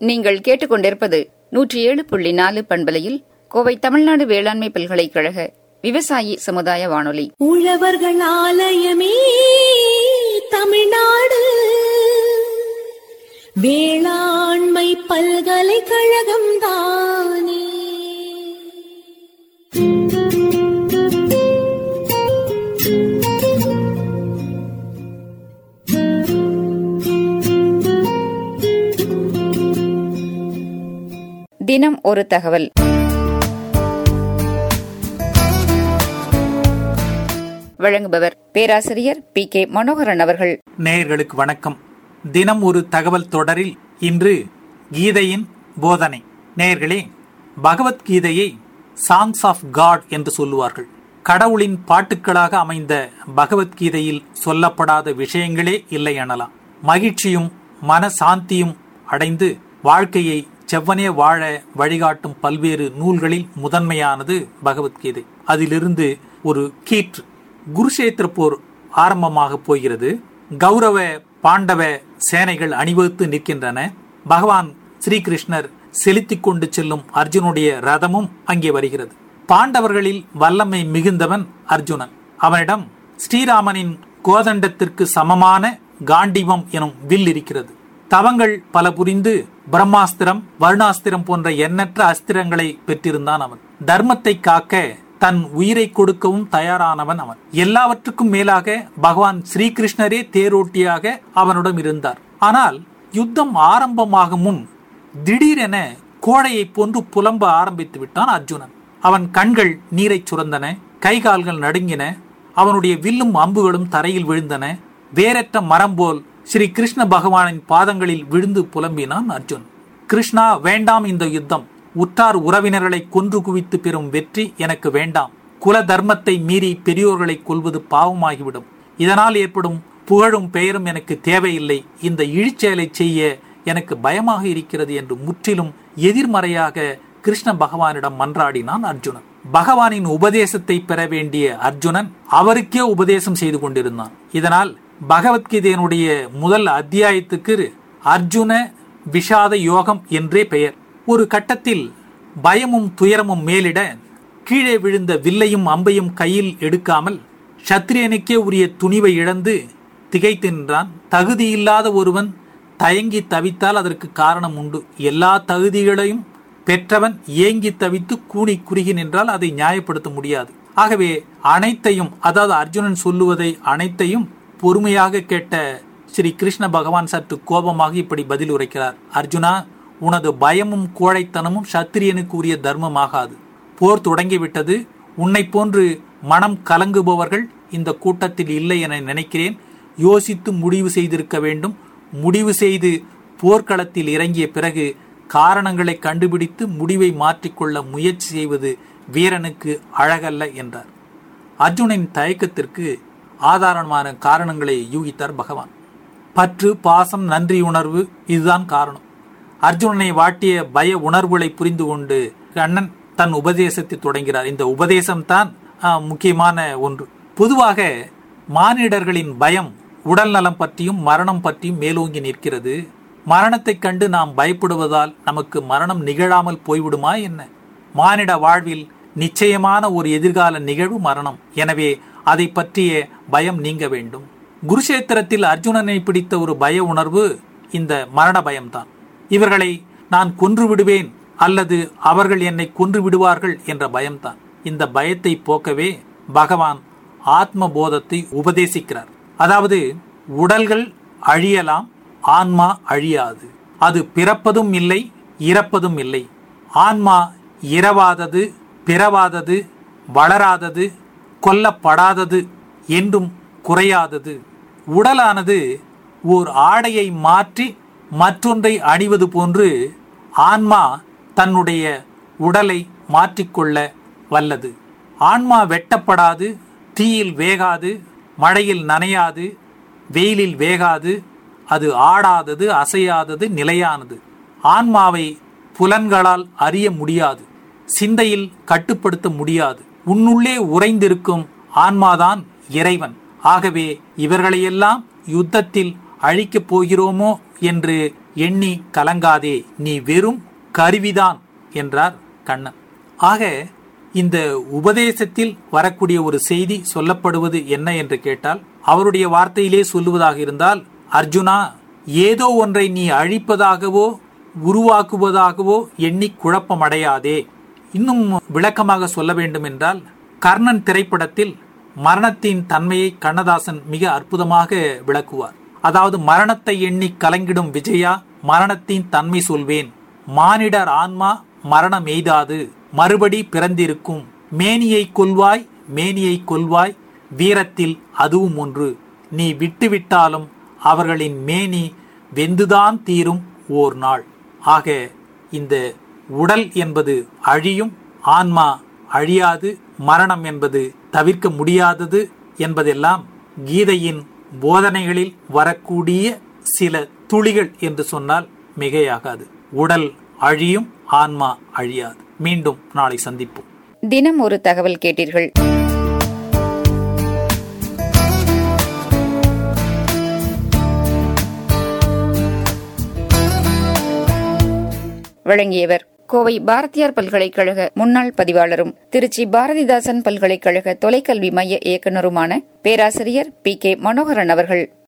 நீங்கள் கேட்டுக்கொண்டிருப்பது நூற்றி ஏழு புள்ளி நாலு பண்பலையில் கோவை தமிழ்நாடு வேளாண்மை பல்கலைக்கழக விவசாயி சமுதாய வானொலி உழவர்கள் ஆலயமே தமிழ்நாடு வேளாண்மை பல்கலைக்கழகம் தானே தினம் ஒரு தகவல் வழங்குபவர் பேராசிரியர் பி கே மனோகரன் அவர்கள் நேயர்களுக்கு வணக்கம் தினம் ஒரு தகவல் தொடரில் இன்று கீதையின் போதனை நேயர்களே பகவத்கீதையை சாங்ஸ் ஆஃப் காட் என்று சொல்லுவார்கள் கடவுளின் பாட்டுக்களாக அமைந்த பகவத்கீதையில் சொல்லப்படாத விஷயங்களே இல்லை எனலாம் மகிழ்ச்சியும் மன சாந்தியும் அடைந்து வாழ்க்கையை செவ்வனே வாழ வழிகாட்டும் பல்வேறு நூல்களில் முதன்மையானது பகவத்கீதை அதிலிருந்து ஒரு கீற்று குருஷேத்திர போர் ஆரம்பமாக போகிறது கௌரவ பாண்டவ சேனைகள் அணிவகுத்து நிற்கின்றன பகவான் ஸ்ரீகிருஷ்ணர் செலுத்திக் கொண்டு செல்லும் அர்ஜுனுடைய ரதமும் அங்கே வருகிறது பாண்டவர்களில் வல்லமை மிகுந்தவன் அர்ஜுனன் அவனிடம் ஸ்ரீராமனின் கோதண்டத்திற்கு சமமான காண்டிவம் எனும் வில் இருக்கிறது தவங்கள் பல புரிந்து பிரம்மாஸ்திரம் வருணாஸ்திரம் போன்ற எண்ணற்ற அஸ்திரங்களை பெற்றிருந்தான் அவன் தர்மத்தை காக்க தன் உயிரை கொடுக்கவும் தயாரானவன் அவன் எல்லாவற்றுக்கும் மேலாக பகவான் ஸ்ரீகிருஷ்ணரே தேரோட்டியாக அவனிடம் இருந்தார் ஆனால் யுத்தம் ஆரம்பமாகும் முன் திடீரென கோழையைப் போன்று புலம்ப ஆரம்பித்து விட்டான் அர்ஜுனன் அவன் கண்கள் நீரைச் சுரந்தன கைகால்கள் நடுங்கின அவனுடைய வில்லும் அம்புகளும் தரையில் விழுந்தன வேரற்ற மரம் போல் ஸ்ரீ கிருஷ்ண பகவானின் பாதங்களில் விழுந்து புலம்பினான் அர்ஜுன் கிருஷ்ணா வேண்டாம் இந்த யுத்தம் உற்றார் உறவினர்களை கொன்று குவித்து பெறும் வெற்றி எனக்கு வேண்டாம் குல தர்மத்தை மீறி பெரியோர்களை கொள்வது பாவமாகிவிடும் இதனால் ஏற்படும் புகழும் பெயரும் எனக்கு தேவையில்லை இந்த இழிச்செயலை செய்ய எனக்கு பயமாக இருக்கிறது என்று முற்றிலும் எதிர்மறையாக கிருஷ்ண பகவானிடம் மன்றாடினான் அர்ஜுனன் பகவானின் உபதேசத்தை பெற வேண்டிய அர்ஜுனன் அவருக்கே உபதேசம் செய்து கொண்டிருந்தான் இதனால் பகவத்கீதையினுடைய முதல் அத்தியாயத்துக்கு அர்ஜுன விஷாத யோகம் என்றே பெயர் ஒரு கட்டத்தில் பயமும் துயரமும் மேலிட கீழே விழுந்த வில்லையும் அம்பையும் கையில் எடுக்காமல் சத்திரியனுக்கே உரிய துணிவை இழந்து திகைத்து நின்றான் தகுதியில்லாத ஒருவன் தயங்கி தவித்தால் அதற்கு காரணம் உண்டு எல்லா தகுதிகளையும் பெற்றவன் ஏங்கி தவித்து கூனி குறுகி நின்றால் அதை நியாயப்படுத்த முடியாது ஆகவே அனைத்தையும் அதாவது அர்ஜுனன் சொல்லுவதை அனைத்தையும் பொறுமையாக கேட்ட ஸ்ரீ கிருஷ்ண பகவான் சற்று கோபமாக இப்படி பதில் உரைக்கிறார் அர்ஜுனா உனது பயமும் கோழைத்தனமும் சத்திரியனுக்கு உரிய தர்மமாகாது போர் தொடங்கிவிட்டது உன்னை போன்று மனம் கலங்குபவர்கள் இந்த கூட்டத்தில் இல்லை என நினைக்கிறேன் யோசித்து முடிவு செய்திருக்க வேண்டும் முடிவு செய்து போர்க்களத்தில் இறங்கிய பிறகு காரணங்களை கண்டுபிடித்து முடிவை மாற்றிக்கொள்ள முயற்சி செய்வது வீரனுக்கு அழகல்ல என்றார் அர்ஜுனின் தயக்கத்திற்கு ஆதாரமான காரணங்களை யூகித்தார் பகவான் பற்று பாசம் நன்றி உணர்வு இதுதான் காரணம் அர்ஜுனனை வாட்டிய பய உணர்வுகளை புரிந்து கொண்டு கண்ணன் தன் உபதேசத்தை தொடங்கிறார் இந்த உபதேசம்தான் முக்கியமான ஒன்று பொதுவாக மானிடர்களின் பயம் உடல் நலம் பற்றியும் மரணம் பற்றியும் மேலோங்கி நிற்கிறது மரணத்தைக் கண்டு நாம் பயப்படுவதால் நமக்கு மரணம் நிகழாமல் போய்விடுமா என்ன மானிட வாழ்வில் நிச்சயமான ஒரு எதிர்கால நிகழ்வு மரணம் எனவே அதை பற்றிய பயம் நீங்க வேண்டும் குருஷேத்திரத்தில் அர்ஜுனனை பிடித்த ஒரு பய உணர்வு இந்த மரண பயம்தான் இவர்களை நான் கொன்று விடுவேன் அல்லது அவர்கள் என்னை கொன்று விடுவார்கள் என்ற பயம்தான் இந்த பயத்தை போக்கவே பகவான் ஆத்ம போதத்தை உபதேசிக்கிறார் அதாவது உடல்கள் அழியலாம் ஆன்மா அழியாது அது பிறப்பதும் இல்லை இறப்பதும் இல்லை ஆன்மா இரவாதது பிறவாதது வளராதது கொல்லப்படாதது என்றும் குறையாதது உடலானது ஓர் ஆடையை மாற்றி மற்றொன்றை அணிவது போன்று ஆன்மா தன்னுடைய உடலை மாற்றிக்கொள்ள வல்லது ஆன்மா வெட்டப்படாது தீயில் வேகாது மழையில் நனையாது வெயிலில் வேகாது அது ஆடாதது அசையாதது நிலையானது ஆன்மாவை புலன்களால் அறிய முடியாது சிந்தையில் கட்டுப்படுத்த முடியாது உன்னுள்ளே உறைந்திருக்கும் ஆன்மாதான் இறைவன் ஆகவே இவர்களையெல்லாம் யுத்தத்தில் அழிக்கப் போகிறோமோ என்று எண்ணி கலங்காதே நீ வெறும் கருவிதான் என்றார் கண்ணன் ஆக இந்த உபதேசத்தில் வரக்கூடிய ஒரு செய்தி சொல்லப்படுவது என்ன என்று கேட்டால் அவருடைய வார்த்தையிலே சொல்லுவதாக இருந்தால் அர்ஜுனா ஏதோ ஒன்றை நீ அழிப்பதாகவோ உருவாக்குவதாகவோ எண்ணி குழப்பமடையாதே இன்னும் விளக்கமாக சொல்ல வேண்டும் என்றால் கர்ணன் திரைப்படத்தில் மரணத்தின் தன்மையை கண்ணதாசன் மிக அற்புதமாக விளக்குவார் அதாவது மரணத்தை எண்ணி கலங்கிடும் விஜயா மரணத்தின் தன்மை சொல்வேன் மானிடர் ஆன்மா மரணம் எய்தாது மறுபடி பிறந்திருக்கும் மேனியை கொல்வாய் மேனியை கொல்வாய் வீரத்தில் அதுவும் ஒன்று நீ விட்டுவிட்டாலும் அவர்களின் மேனி வெந்துதான் தீரும் ஓர் நாள் ஆக இந்த உடல் என்பது அழியும் ஆன்மா அழியாது மரணம் என்பது தவிர்க்க முடியாதது என்பதெல்லாம் கீதையின் போதனைகளில் வரக்கூடிய சில துளிகள் என்று சொன்னால் மிகையாகாது உடல் அழியும் ஆன்மா அழியாது மீண்டும் நாளை சந்திப்போம் தினம் ஒரு தகவல் கேட்டீர்கள் வழங்கியவர் கோவை பாரதியார் பல்கலைக்கழக முன்னாள் பதிவாளரும் திருச்சி பாரதிதாசன் பல்கலைக்கழக தொலைக்கல்வி மைய இயக்குநருமான பேராசிரியர் பி கே மனோகரன் அவர்கள்